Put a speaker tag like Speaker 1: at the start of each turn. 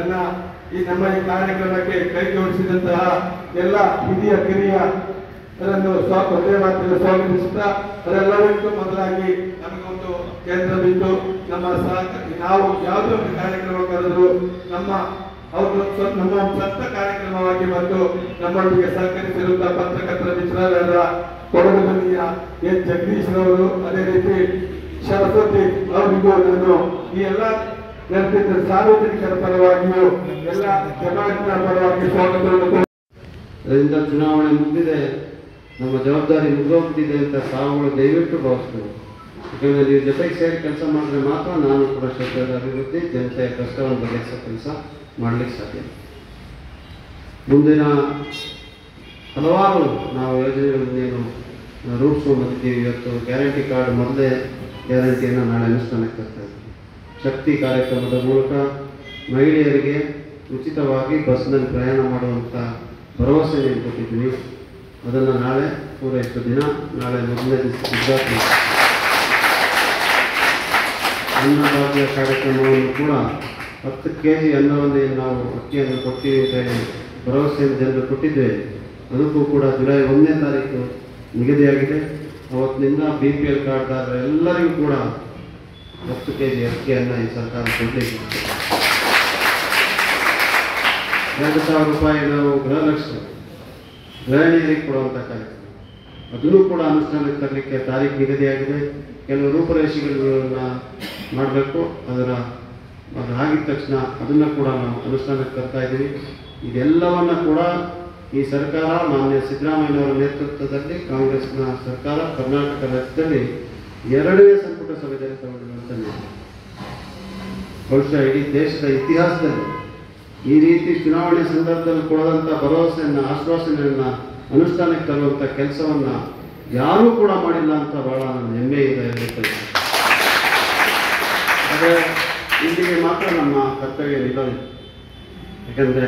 Speaker 1: ನನ್ನ ಈ ನಮ್ಮ ಈ ಕಾರ್ಯಕ್ರಮಕ್ಕೆ ಕೈ ಜೋಡಿಸಿದಂತಹ ಎಲ್ಲ ಹಿರಿಯ ಕಿರಿಯ ಅದನ್ನು ಸ್ವ ಒಂದೇ ಮಾತಿನ ಸ್ವಾಗತಿಸುತ್ತಾ ಅದೆಲ್ಲದಕ್ಕೂ ಮೊದಲಾಗಿ ನಮಗೊಂದು ಕೇಂದ್ರ ಬಿದ್ದು ನಮ್ಮ ಸಹಕ ನಾವು ಯಾವುದೇ ಒಂದು ಕಾರ್ಯಕ್ರಮ ಕರೆದ್ರು ನಮ್ಮ ಅವರು ಸ್ವ- ನಮ್ಮ ಸ್ವಂತ ಕಾರ್ಯಕ್ರಮವಾಗಿ ಬಂದು ನಮ್ಮೊಂದಿಗೆ ಸಹಕರಿಸಿರುವಂತಹ ಪತ್ರಕರ್ತರ ಮಿತ್ರರಾದ ಕೊಡಗು ಬನ್ನಿಯ ಎನ್ ಜಗದೀಶ್ ರವರು ಅದೇ ರೀತಿ ಸರಸ್ವತಿ ಅವರಿಗೂ ನಾನು ಈ ಎಲ್ಲ ನೆರೆದಿದ್ದ ಸಾರ್ವಜನಿಕರ ಪರವಾಗಿಯೂ ಎಲ್ಲ ಜಮಾತಿನ ಪರವಾಗಿ ಸ್ವಾಗತವನ್ನು
Speaker 2: ಅದರಿಂದ ಚುನಾವಣೆ ಮುಗಿದಿದೆ ನಮ್ಮ ಜವಾಬ್ದಾರಿ ಮುಗಿದೋಗ್ಬಿಟ್ಟಿದೆ ಅಂತ ತಾವುಗಳು ದಯವಿಟ್ಟು ಭಾವಿಸ್ಬೇಕು ಯಾಕಂದರೆ ನೀವು ಜೊತೆಗೆ ಸೇರಿ ಕೆಲಸ ಮಾಡಿದ್ರೆ ಮಾತ್ರ ನಾನು ಕೂಡ ಕ್ಷೇತ್ರದ ಅಭಿವೃದ್ಧಿ ಜನತೆಯ ಕಷ್ಟವನ್ನು ಬಗೆಹರಿಸೋ ಕೆಲಸ ಮಾಡಲಿಕ್ಕೆ ಸಾಧ್ಯ ಮುಂದಿನ ಹಲವಾರು ನಾವು ಯೋಜನೆಗಳನ್ನೇನು ರೂಪಿಸ್ಕೊಂಡ್ಬಂದಿದ್ದೀವಿ ಇವತ್ತು ಗ್ಯಾರಂಟಿ ಕಾರ್ಡ್ ಮೊದಲೇ ಗ್ಯಾರಂಟಿಯನ್ನು ನಾಳೆ ಅನುಷ್ಠಾನಕ್ಕೆ ತರ್ತಾ ಇದ್ದೀವಿ ಶಕ್ತಿ ಕಾರ್ಯಕ್ರಮದ ಮೂಲಕ ಮಹಿಳೆಯರಿಗೆ ಉಚಿತವಾಗಿ ಬಸ್ನಲ್ಲಿ ಪ್ರಯಾಣ ಮಾಡುವಂಥ ಭರವಸೆ ನೀವು ಕೊಟ್ಟಿದ್ವಿ ಅದನ್ನು ನಾಳೆ ಪೂರೈಸಿದ ದಿನ ನಾಳೆ ಮೊದಲನೇ ದಿವಸ ಉದ್ಘಾಟನೆ ಅನ್ನಭಾಗ್ಯ ಕಾರ್ಯಕ್ರಮವನ್ನು ಕೂಡ ಹತ್ತು ಕೆ ಜಿ ಅನ್ನವನ್ನು ಏನು ನಾವು ಅಕ್ಕಿಯನ್ನು ಕೊಡ್ತೀವಿ ಅಂತ ಹೇಳಿ ಭರವಸೆಯನ್ನು ಜನರು ಕೊಟ್ಟಿದ್ದೇವೆ ಅದಕ್ಕೂ ಕೂಡ ಜುಲೈ ಒಂದನೇ ತಾರೀಕು ನಿಗದಿಯಾಗಿದೆ ಅವತ್ತಿನಿಂದ ಬಿ ಪಿ ಎಲ್ ಕಾರ್ಡ್ದಾರರ ಎಲ್ಲರಿಗೂ ಕೂಡ ಹತ್ತು ಕೆ ಜಿ ಅಕ್ಕಿಯನ್ನು ಈ ಸರ್ಕಾರ ಕೊಡಲಿಕ್ಕೆ ಎರಡು ಸಾವಿರ ರೂಪಾಯಿ ನಾವು ಗೃಹಲಕ್ಷ್ಮಿ ಗೃಹಿಣಿಯರಿಗೆ ಕೊಡುವಂಥ ಕಾರ್ಯಕ್ರಮ ಅದನ್ನು ಕೂಡ ಅನುಷ್ಠಾನಕ್ಕೆ ತರಲಿಕ್ಕೆ ತಾರೀಕು ನಿಗದಿಯಾಗಿದೆ ಕೆಲವು ರೂಪುರೇಷೆಗಳನ್ನ ಮಾಡಬೇಕು ಅದರ ಅದು ಆಗಿದ ತಕ್ಷಣ ಅದನ್ನು ಕೂಡ ನಾವು ಅನುಷ್ಠಾನಕ್ಕೆ ತರ್ತಾ ಇದ್ದೀವಿ ಇದೆಲ್ಲವನ್ನ ಕೂಡ ಈ ಸರ್ಕಾರ ಮಾನ್ಯ ಸಿದ್ದರಾಮಯ್ಯನವರ ನೇತೃತ್ವದಲ್ಲಿ ಕಾಂಗ್ರೆಸ್ನ ಸರ್ಕಾರ ಕರ್ನಾಟಕ ರಾಜ್ಯದಲ್ಲಿ ಎರಡನೇ ಸಂಪುಟ ಸಭೆಯಲ್ಲಿ ತಗೊಂಡಿರುವಂಥ ನಿರ್ಣಯ. ಬಹುಶಃ ಇಡೀ ದೇಶದ ಇತಿಹಾಸದಲ್ಲಿ ಈ ರೀತಿ ಚುನಾವಣೆ ಸಂದರ್ಭದಲ್ಲಿ ಕೊಡದಂಥ ಭರವಸೆಯನ್ನು ಆಶ್ವಾಸನೆಯನ್ನು ಅನುಷ್ಠಾನಕ್ಕೆ ತರುವಂಥ ಕೆಲಸವನ್ನು ಯಾರೂ ಕೂಡ ಮಾಡಿಲ್ಲ ಅಂತ ಬಹಳ ನನ್ನ ಹೆಮ್ಮೆಯಿಂದ ಹೇಳುತ್ತದೆ ಆದರೆ ಇಲ್ಲಿಗೆ ಮಾತ್ರ ನಮ್ಮ ಕರ್ತವ್ಯ ನಿಲ್ಲೋದಿಲ್ಲ ಯಾಕಂದರೆ